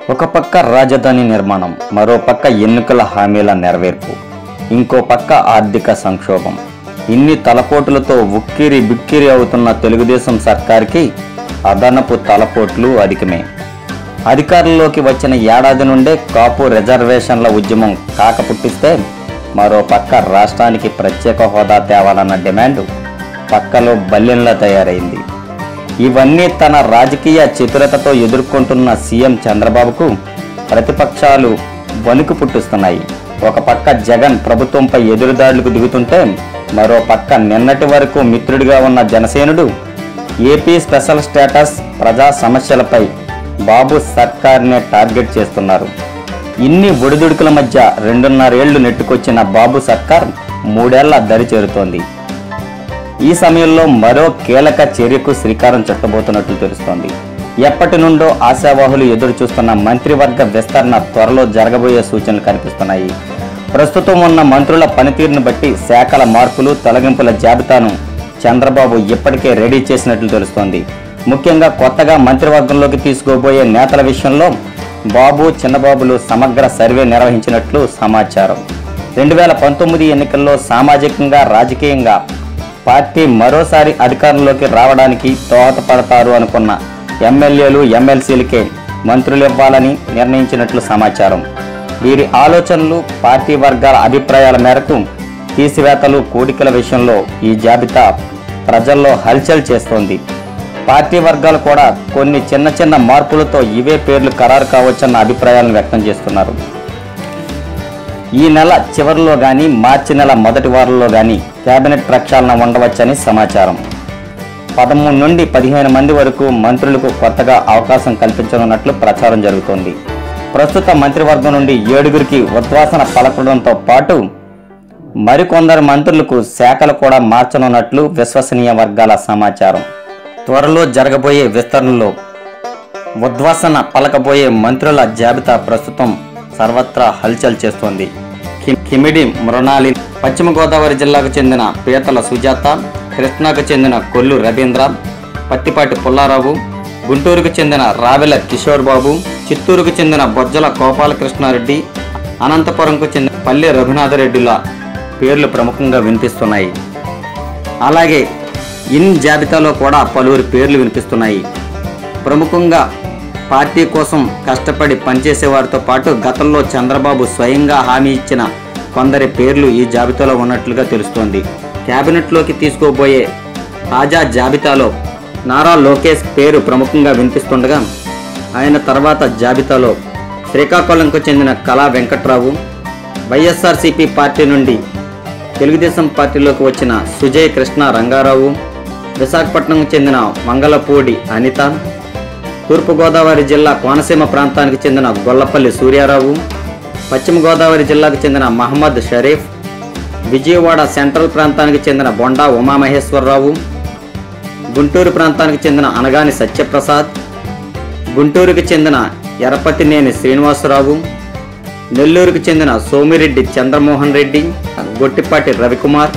ఒక పక్క రాజధాని నిర్మాణం మరో పక్క ఎన్నికల హామీల నెరవేర్పు ఇంకో పక్క ఆర్థిక సంక్షోభం ఇన్ని తలపోటులతో ఉక్కిరి బిక్కిరి అవుతున్న తెలుగుదేశం సర్కార్కి అదనపు తలపోట్లు అధికమే అధికారంలోకి వచ్చిన ఏడాది నుండే కాపు రిజర్వేషన్ల ఉద్యమం కాక పుట్టిస్తే మరో పక్క రాష్ట్రానికి ప్రత్యేక హోదా తేవాలన్న డిమాండ్ పక్కలో బల్లెంలా తయారైంది ఇవన్నీ తన రాజకీయ చతురతతో ఎదుర్కొంటున్న సీఎం చంద్రబాబుకు ప్రతిపక్షాలు వణుకు పుట్టిస్తున్నాయి ఒక పక్క జగన్ ప్రభుత్వంపై ఎదురుదాడులకు దిగుతుంటే మరో పక్క నిన్నటి వరకు మిత్రుడిగా ఉన్న జనసేనుడు ఏపీ స్పెషల్ స్టేటస్ ప్రజా సమస్యలపై బాబు సర్కార్నే టార్గెట్ చేస్తున్నారు ఇన్ని ఒడిదుడుకుల మధ్య రెండున్నరేళ్లు నెట్టుకొచ్చిన బాబు సర్కార్ మూడేళ్ల దరి చేరుతోంది ఈ సమయంలో మరో కీలక చర్యకు శ్రీకారం చుట్టబోతున్నట్లు తెలుస్తోంది ఎప్పటి నుండో ఆశావాహులు ఎదురు చూస్తున్న మంత్రివర్గ విస్తరణ త్వరలో జరగబోయే సూచనలు కనిపిస్తున్నాయి ప్రస్తుతం ఉన్న మంత్రుల పనితీరును బట్టి శాఖల మార్పులు తొలగింపుల జాబితాను చంద్రబాబు ఇప్పటికే రెడీ చేసినట్లు తెలుస్తోంది ముఖ్యంగా కొత్తగా మంత్రివర్గంలోకి తీసుకోబోయే నేతల విషయంలో బాబు చిన్నబాబులు సమగ్ర సర్వే నిర్వహించినట్లు సమాచారం రెండు వేల పంతొమ్మిది ఎన్నికల్లో సామాజికంగా రాజకీయంగా పార్టీ మరోసారి అధికారంలోకి రావడానికి దోహదపడతారు అనుకున్న ఎమ్మెల్యేలు ఎమ్మెల్సీలకే మంత్రులు ఇవ్వాలని నిర్ణయించినట్లు సమాచారం వీరి ఆలోచనలు పార్టీ వర్గాల అభిప్రాయాల మేరకు తీసివేతలు కూడికల విషయంలో ఈ జాబితా ప్రజల్లో హల్చల్ చేస్తోంది పార్టీ వర్గాలు కూడా కొన్ని చిన్న చిన్న మార్పులతో ఇవే పేర్లు ఖరారు కావచ్చన్న అభిప్రాయాలను వ్యక్తం చేస్తున్నారు ఈ నెల చివరిలో గాని మార్చి నెల మొదటి వారంలో గాని కేబినెట్ ప్రక్షాళన ఉండవచ్చని సమాచారం పదమూడు నుండి పదిహేను మంది వరకు మంత్రులకు కొత్తగా అవకాశం కల్పించనున్నట్లు ప్రచారం జరుగుతోంది ప్రస్తుత మంత్రివర్గం నుండి ఏడుగురికి ఉద్వాసన పలకడంతో పాటు మరికొందరు మంత్రులకు శాఖలు కూడా మార్చనున్నట్లు విశ్వసనీయ వర్గాల సమాచారం త్వరలో జరగబోయే విస్తరణలో ఉద్వాసన పలకబోయే మంత్రుల జాబితా ప్రస్తుతం సర్వత్రా హల్చల్ చేస్తోంది కి- కిమిడి మృణాలి పశ్చిమ గోదావరి జిల్లాకు చెందిన పీతల సుజాత కృష్ణాకు చెందిన కొల్లు రవీంద్ర పత్తిపాటి పుల్లారావు గుంటూరుకు చెందిన రావెల కిషోర్ బాబు చిత్తూరుకు చెందిన బొజ్జల గోపాలకృష్ణారెడ్డి అనంతపురంకు చెందిన పల్లె రఘునాథరెడ్డిల పేర్లు ప్రముఖంగా వినిపిస్తున్నాయి అలాగే ఇన్ జాబితాలో కూడా పలువురు పేర్లు వినిపిస్తున్నాయి ప్రముఖంగా పార్టీ కోసం కష్టపడి పనిచేసే వారితో పాటు గతంలో చంద్రబాబు స్వయంగా హామీ ఇచ్చిన కొందరి పేర్లు ఈ జాబితాలో ఉన్నట్లుగా తెలుస్తోంది కేబినెట్లోకి తీసుకోబోయే తాజా జాబితాలో నారా లోకేష్ పేరు ప్రముఖంగా వినిపిస్తుండగా ఆయన తర్వాత జాబితాలో శ్రీకాకుళంకు చెందిన కళా వెంకట్రావు వైఎస్ఆర్సీపీ పార్టీ నుండి తెలుగుదేశం పార్టీలోకి వచ్చిన సుజయ్ కృష్ణ రంగారావు విశాఖపట్నంకు చెందిన మంగళపూడి అనిత తూర్పుగోదావరి జిల్లా కోనసీమ ప్రాంతానికి చెందిన గొల్లపల్లి సూర్యారావు పశ్చిమ గోదావరి జిల్లాకు చెందిన మహమ్మద్ షరీఫ్ విజయవాడ సెంట్రల్ ప్రాంతానికి చెందిన బొండా ఉమామహేశ్వరరావు గుంటూరు ప్రాంతానికి చెందిన అనగాని సత్యప్రసాద్ గుంటూరుకు చెందిన ఎరపతినేని శ్రీనివాసరావు నెల్లూరుకు చెందిన సోమిరెడ్డి చంద్రమోహన్ రెడ్డి గొట్టిపాటి రవికుమార్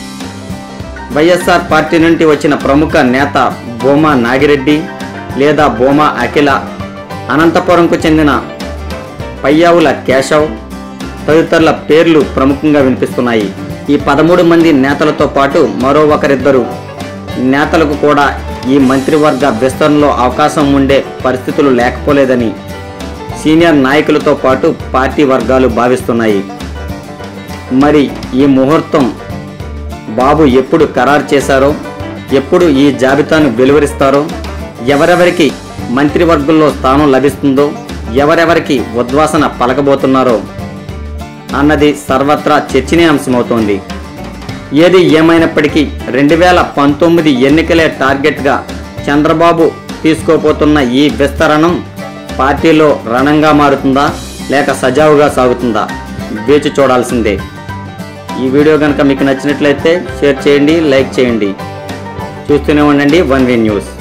వైఎస్ఆర్ పార్టీ నుండి వచ్చిన ప్రముఖ నేత బోమా నాగిరెడ్డి లేదా బోమా అఖిల అనంతపురంకు చెందిన పయ్యావుల కేశవ్ తదితరుల పేర్లు ప్రముఖంగా వినిపిస్తున్నాయి ఈ పదమూడు మంది నేతలతో పాటు మరో ఒకరిద్దరు నేతలకు కూడా ఈ మంత్రివర్గ విస్తరణలో అవకాశం ఉండే పరిస్థితులు లేకపోలేదని సీనియర్ నాయకులతో పాటు పార్టీ వర్గాలు భావిస్తున్నాయి మరి ఈ ముహూర్తం బాబు ఎప్పుడు ఖరారు చేశారో ఎప్పుడు ఈ జాబితాను వెలువరిస్తారో ఎవరెవరికి మంత్రివర్గంలో స్థానం లభిస్తుందో ఎవరెవరికి ఉద్వాసన పలకబోతున్నారో అన్నది సర్వత్రా చర్చనీయాంశమవుతోంది ఏది ఏమైనప్పటికీ రెండు వేల పంతొమ్మిది ఎన్నికలే టార్గెట్గా చంద్రబాబు తీసుకోపోతున్న ఈ విస్తరణం పార్టీలో రణంగా మారుతుందా లేక సజావుగా సాగుతుందా వేచి చూడాల్సిందే ఈ వీడియో కనుక మీకు నచ్చినట్లయితే షేర్ చేయండి లైక్ చేయండి చూస్తూనే ఉండండి వన్ వే న్యూస్